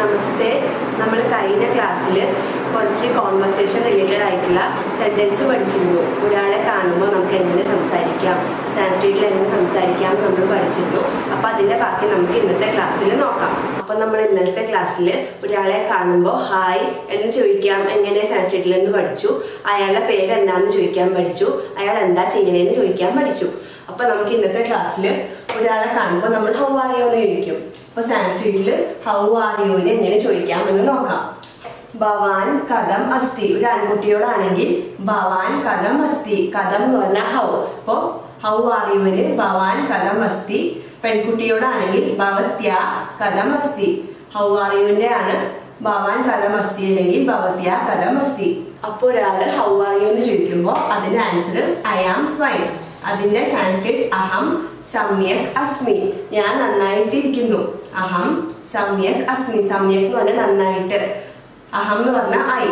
നമസ്തേ നമ്മൾ കഴിഞ്ഞ ക്ലാസ്സിൽ കുറച്ച് കോൺവെർസേഷൻ റിലേറ്റഡ് ആയിട്ടുള്ള സെൻറ്റൻസ് പഠിച്ചിരുന്നു ഒരാളെ കാണുമ്പോൾ നമുക്ക് എങ്ങനെ സംസാരിക്കാം സാൻസ്ക്രിറ്റിൽ എങ്ങനെ സംസാരിക്കാം എന്ന് നമ്മൾ പഠിച്ചിരുന്നു അപ്പോൾ അതിൻ്റെ ബാക്കി നമുക്ക് ഇന്നത്തെ ക്ലാസ്സിൽ നോക്കാം അപ്പോൾ നമ്മൾ ഇന്നത്തെ ക്ലാസ്സിൽ ഒരാളെ കാണുമ്പോൾ ഹായ് എന്ന് ചോദിക്കാം എങ്ങനെ സാൻസ്ക്രിറ്റിൽ എന്ന് പഠിച്ചു അയാളുടെ പേര് എന്താണെന്ന് ചോദിക്കാൻ പഠിച്ചു അയാൾ എന്താ ചെയ്യണേന്ന് ചോദിക്കാൻ പഠിച്ചു അപ്പോൾ നമുക്ക് ഇന്നത്തെ ക്ലാസ്സിൽ ഒരാളെ കാണുമ്പോൾ നമ്മൾ ഹൗ ആർ യു എന്ന് ചോദിക്കും അപ്പോൾ സാൻസ്ക്രിറ്റിൽ ഹൗ ആർ യുവിന് എങ്ങനെ ചോദിക്കാം എന്ന് നോക്കാം ഭവാൻ കഥം അസ്തി ഒരു ആൺകുട്ടിയോടാണെങ്കിൽ ഭവാൻ കഥം അസ്തി കഥം എന്ന് പറഞ്ഞാൽ ഹൗ അപ്പോൾ ഹൗ ആർ യുവിന് ഭവാൻ കഥം അസ്തി പെൺകുട്ടിയോടാണെങ്കിൽ ഭവത്യ കഥം അസ്തി ഹൗ ആർ യുവിന്റെ ആണ് ഭവാൻ കഥം അസ്തി അല്ലെങ്കിൽ ഭവത്യ കഥം അസ്തി അപ്പോൾ ഒരാള് ഹൗ ആർ യു എന്ന് ചോദിക്കുമ്പോൾ അതിന്റെ ആൻസർ ഐ ആം ഫൈൻ അതിന്റെ സാൻസ്ക്രിറ്റ് അഹം സമ്യക് അസ്മി ഞാൻ നന്നായിട്ടിരിക്കുന്നു അഹം സമ്യക് അസ്മി സമ്യക് എന്ന് പറഞ്ഞാൽ നന്നായിട്ട് അഹം എന്ന് പറഞ്ഞാൽ ഐ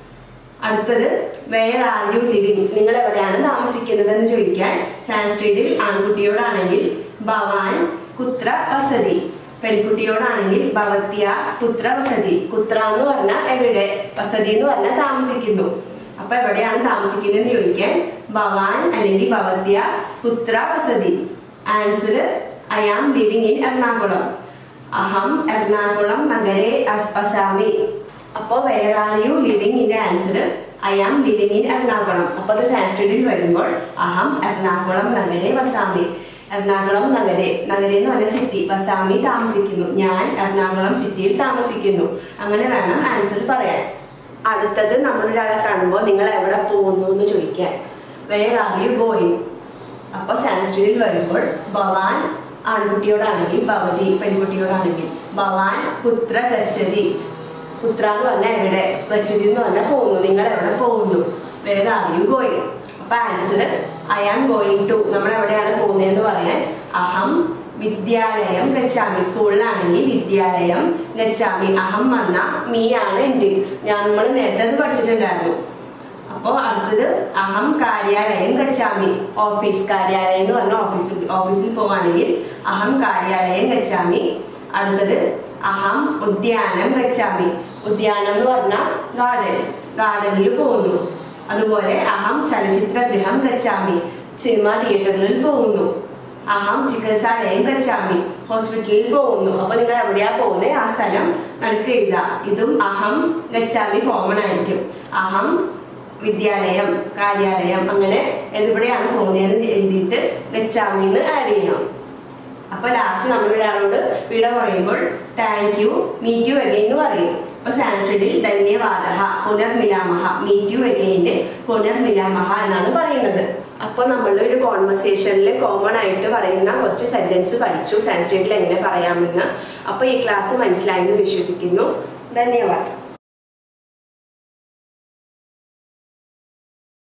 അടുത്തത് വേർ ആർ യു ലിവിങ് നിങ്ങൾ എവിടെയാണ് താമസിക്കുന്നത് എന്ന് ചോദിക്കാൻ സാൻസ്ക്രിറ്റിൽ ആൺകുട്ടിയോടാണെങ്കിൽ ഭവാൻ കുത്ര വസതി പെൺകുട്ടിയോടാണെങ്കിൽ ഭവത്യ പുത്ര വസതി കുത്ര എന്ന് പറഞ്ഞാൽ എവിടെ വസതി എന്ന് പറഞ്ഞാൽ താമസിക്കുന്നു അപ്പൊ എവിടെയാണ് താമസിക്കുന്നത് ചോദിക്കാൻ ഭവാൻ അല്ലെങ്കിൽ ഭവത്യ പുത്ര വസതി answer I am living in Ernakulam അഹം എറണാകുളം നഗരെ വസാമി അപ്പോൾ where are you living in answer I am living in Ernakulam അപ്പോൾ അത് സാൻസ്ക്രിറ്റിൽ വരുമ്പോൾ അഹം എറണാകുളം നഗരെ വസാമി എറണാകുളം നഗരെ നഗരെ എന്ന് പറഞ്ഞ സിറ്റി വസാമി താമസിക്കുന്നു ഞാൻ എറണാകുളം സിറ്റിയിൽ താമസിക്കുന്നു അങ്ങനെ വേണം ആൻസർ പറയാൻ അടുത്തത് നമ്മളൊരാളെ കാണുമ്പോൾ നിങ്ങൾ എവിടെ പോകുന്നു എന്ന് ചോദിക്കാൻ വേർ ആർ യു ഗോയിങ് അപ്പൊ സാൻസ്ക്രിറ്റിൽ വരുമ്പോൾ ഭവാൻ ആൺകുട്ടിയോടാണെങ്കിൽ ഭവതി പെൺകുട്ടിയോടാണെങ്കിൽ ഭവാൻ പുത്ര ഗച്ഛതി പുത്ര എന്ന് പറഞ്ഞാൽ എവിടെ ഗച്ഛതി എന്ന് പറഞ്ഞാൽ പോകുന്നു നിങ്ങൾ എവിടെ പോകുന്നു വേറെ ആർ യു ഗോയിങ് അപ്പൊ answer I am going to നമ്മൾ എവിടെയാണ് പോകുന്നതെന്ന് പറയാൻ അഹം വിദ്യാലയം ഗച്ഛാമി സ്കൂളിലാണെങ്കിൽ വിദ്യാലയം ഗച്ഛാമി അഹം വന്ന മീ ആണ് ഉണ്ട് ഞാൻ നമ്മൾ നേരത്തെ അത് പഠിച്ചിട്ടുണ്ടായിരുന്നു അപ്പോൾ അടുത്തത് അഹം കാര്യാലയം ഗച്ഛാമി ഓഫീസ് കാര്യാലയം എന്ന് പറഞ്ഞ ഓഫീസിൽ ഓഫീസിൽ പോവാണെങ്കിൽ അഹം കാര്യാലയം ഗച്ഛാമി അടുത്തത് അഹം ഉദ്യാനം ഗച്ഛാമി ഉദ്യാനം എന്ന് പറഞ്ഞാൽ ഗാർഡൻ ഗാർഡനിൽ പോകുന്നു അതുപോലെ അഹം ചലച്ചിത്രഗൃഹം ഗച്ഛാമി സിനിമ തിയേറ്ററിൽ പോകുന്നു അഹം ചികിത്സാലയം ഗച്ഛാമി ഹോസ്പിറ്റലിൽ പോകുന്നു അപ്പൊ നിങ്ങൾ എവിടെയാ പോകുന്നത് ആ സ്ഥലം നമുക്ക് എഴുതാം ഇതും അഹം ഗച്ഛാമി കോമൺ ആയിരിക്കും അഹം വിദ്യാലയം കാര്യാലയം അങ്ങനെ എവിടെയാണ് പോകുന്നതെന്ന് എഴുതിയിട്ട് ഗച്ഛാമിന്ന് ആഡ് ചെയ്യണം അപ്പൊ ലാസ്റ്റ് നമ്മൾ ഒരാളോട് വിട പറയുമ്പോൾ thank you meet you again എന്ന് പറയും അപ്പൊ സാൻസ്ക്രിറ്റിൽ ധന്യവാദ പുനർമിലാമഹ മീറ്റ് യു അഗൈന് പുനർമിലാമഹ എന്നാണ് പറയുന്നത് അപ്പൊ നമ്മൾ ഒരു കോൺവെർസേഷനിൽ കോമൺ ആയിട്ട് പറയുന്ന കുറച്ച് സെന്റൻസ് പഠിച്ചു സാൻസ്ക്രിറ്റിൽ എങ്ങനെ പറയാമെന്ന് അപ്പൊ ഈ ക്ലാസ് മനസ്സിലായെന്ന് വിശ്വസിക്കുന്നു ധന്യവാദം